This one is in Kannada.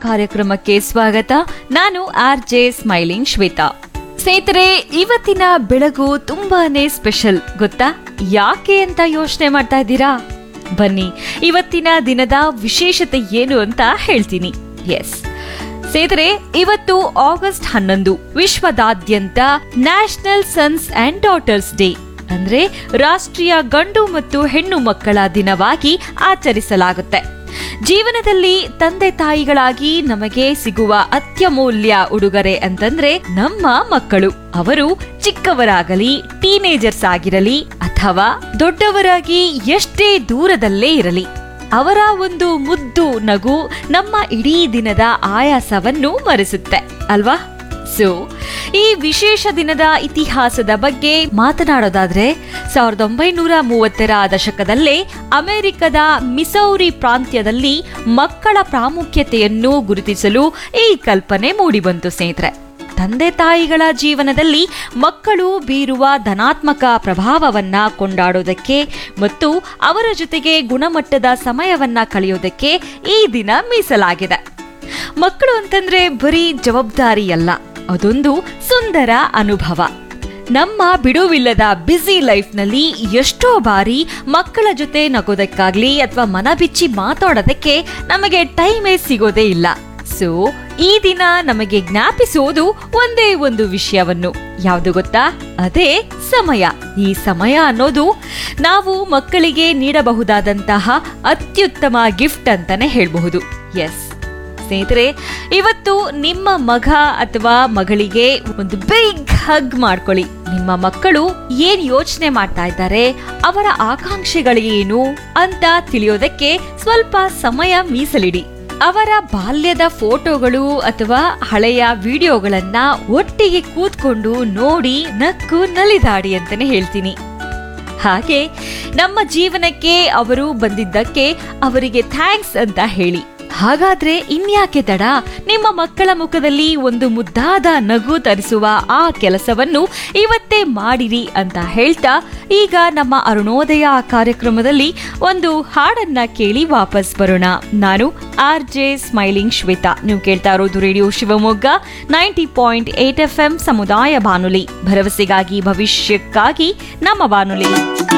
ಕಾರ್ಯಕ್ರಮಕ್ಕೆ ಸ್ವಾಗತ ನಾನು ಆರ್ ಜೆ ಸ್ಮೈಲಿಂಗ್ ಶ್ವೇತಾ ಸ್ನೇಹಿತರೆ ಇವತ್ತಿನ ಬೆಳಗು ತುಂಬಾನೇ ಸ್ಪೆಷಲ್ ಗೊತ್ತಾ ಯಾಕೆ ಅಂತ ಯೋಚನೆ ಮಾಡ್ತಾ ಇದ್ದೀರಾ ಬನ್ನಿ ಇವತ್ತಿನ ದಿನದ ವಿಶೇಷತೆ ಏನು ಅಂತ ಹೇಳ್ತೀನಿ ಎಸ್ ಸ್ನೇಹಿತರೆ ಇವತ್ತು ಆಗಸ್ಟ್ ಹನ್ನೊಂದು ವಿಶ್ವದಾದ್ಯಂತ national sons and daughters day ಅಂದ್ರೆ ರಾಷ್ಟ್ರೀಯ ಗಂಡು ಮತ್ತು ಹೆಣ್ಣು ಮಕ್ಕಳ ದಿನವಾಗಿ ಆಚರಿಸಲಾಗುತ್ತೆ ಜೀವನದಲ್ಲಿ ತಂದೆ ತಾಯಿಗಳಾಗಿ ನಮಗೆ ಸಿಗುವ ಅತ್ಯಮೂಲ್ಯ ಉಡುಗೊರೆ ಅಂತಂದ್ರೆ ನಮ್ಮ ಮಕ್ಕಳು ಅವರು ಚಿಕ್ಕವರಾಗಲಿ ಟೀನೇಜರ್ಸ್ ಆಗಿರಲಿ ಅಥವಾ ದೊಡ್ಡವರಾಗಿ ಎಷ್ಟೇ ದೂರದಲ್ಲೇ ಇರಲಿ ಅವರ ಒಂದು ಮುದ್ದು ನಗು ನಮ್ಮ ಇಡೀ ದಿನದ ಆಯಾಸವನ್ನು ಮರೆಸುತ್ತೆ ಅಲ್ವಾ ಸೊ ಈ ವಿಶೇಷ ದಿನದ ಇತಿಹಾಸದ ಬಗ್ಗೆ ಮಾತನಾಡೋದಾದ್ರೆ ಸಾವಿರದ ಒಂಬೈನೂರ ಮೂವತ್ತರ ದಶಕದಲ್ಲೇ ಅಮೆರಿಕದ ಮಿಸೌರಿ ಪ್ರಾಂತ್ಯದಲ್ಲಿ ಮಕ್ಕಳ ಪ್ರಾಮುಖ್ಯತೆಯನ್ನು ಗುರುತಿಸಲು ಈ ಕಲ್ಪನೆ ಮೂಡಿಬಂತು ಸ್ನೇಹಿತರೆ ತಂದೆ ತಾಯಿಗಳ ಜೀವನದಲ್ಲಿ ಮಕ್ಕಳು ಬೀರುವ ಧನಾತ್ಮಕ ಪ್ರಭಾವವನ್ನ ಕೊಂಡಾಡೋದಕ್ಕೆ ಮತ್ತು ಅವರ ಜೊತೆಗೆ ಗುಣಮಟ್ಟದ ಸಮಯವನ್ನ ಕಳೆಯೋದಕ್ಕೆ ಈ ದಿನ ಮೀಸಲಾಗಿದೆ ಮಕ್ಕಳು ಅಂತಂದ್ರೆ ಬರೀ ಜವಾಬ್ದಾರಿಯಲ್ಲ ಅದೊಂದು ಸುಂದರ ಅನುಭವ ನಮ್ಮ ಬಿಡುವಿಲ್ಲದ ಬ್ಯುಸಿ ಲೈಫ್ನಲ್ಲಿ ಎಷ್ಟೋ ಬಾರಿ ಮಕ್ಕಳ ಜೊತೆ ನಗೋದಕ್ಕಾಗ್ಲಿ ಅಥವಾ ಮನ ಬಿಚ್ಚಿ ಮಾತಾಡೋದಕ್ಕೆ ನಮಗೆ ಟೈಮೇ ಸಿಗೋದೇ ಇಲ್ಲ ಸೊ ಈ ದಿನ ನಮಗೆ ಜ್ಞಾಪಿಸುವುದು ಒಂದೇ ಒಂದು ವಿಷಯವನ್ನು ಯಾವುದು ಗೊತ್ತಾ ಅದೇ ಸಮಯ ಈ ಸಮಯ ಅನ್ನೋದು ನಾವು ಮಕ್ಕಳಿಗೆ ನೀಡಬಹುದಾದಂತಹ ಅತ್ಯುತ್ತಮ ಗಿಫ್ಟ್ ಅಂತಾನೆ ಹೇಳಬಹುದು ಎಸ್ ಸ್ನೇಹಿತರೆ ಇವತ್ತು ನಿಮ್ಮ ಮಗ ಅಥವಾ ಮಗಳಿಗೆ ಒಂದು ಬಿಗ್ ಹಗ್ ಮಾಡ್ಕೊಳ್ಳಿ ನಿಮ್ಮ ಮಕ್ಕಳು ಏನ್ ಯೋಚನೆ ಮಾಡ್ತಾ ಇದ್ದಾರೆ ಅವರ ಆಕಾಂಕ್ಷೆಗಳೇನು ಅಂತ ತಿಳಿಯೋದಕ್ಕೆ ಸ್ವಲ್ಪ ಸಮಯ ಮೀಸಲಿಡಿ ಅವರ ಬಾಲ್ಯದ ಫೋಟೋಗಳು ಅಥವಾ ಹಳೆಯ ವಿಡಿಯೋಗಳನ್ನ ಒಟ್ಟಿಗೆ ಕೂತ್ಕೊಂಡು ನೋಡಿ ನಕ್ಕು ನಲಿದಾಡಿ ಅಂತಾನೆ ಹೇಳ್ತೀನಿ ಹಾಗೆ ನಮ್ಮ ಜೀವನಕ್ಕೆ ಅವರು ಬಂದಿದ್ದಕ್ಕೆ ಅವರಿಗೆ ಥ್ಯಾಂಕ್ಸ್ ಅಂತ ಹೇಳಿ ಹಾಗಾದ್ರೆ ಇನ್ಯಾಕೆ ತಡ ನಿಮ್ಮ ಮಕ್ಕಳ ಮುಖದಲ್ಲಿ ಒಂದು ಮುದ್ದಾದ ನಗು ತರಿಸುವ ಆ ಕೆಲಸವನ್ನು ಇವತ್ತೇ ಮಾಡಿರಿ ಅಂತ ಹೇಳ್ತಾ ಈಗ ನಮ್ಮ ಅರುಣೋದಯ ಕಾರ್ಯಕ್ರಮದಲ್ಲಿ ಒಂದು ಹಾಡನ್ನ ಕೇಳಿ ವಾಪಸ್ ಬರೋಣ ನಾನು ಆರ್ ಜೆ ಸ್ಮೈಲಿಂಗ್ ಶ್ವೇತಾ ನೀವು ಕೇಳ್ತಾ ಇರೋದು radio Shivamogga ninety point eight F M ಸಮುದಾಯ ಬಾನುಲಿ ಭರವಸೆಗಾಗಿ ಭವಿಷ್ಯಕ್ಕಾಗಿ ನಮ್ಮ ಬಾನುಲಿ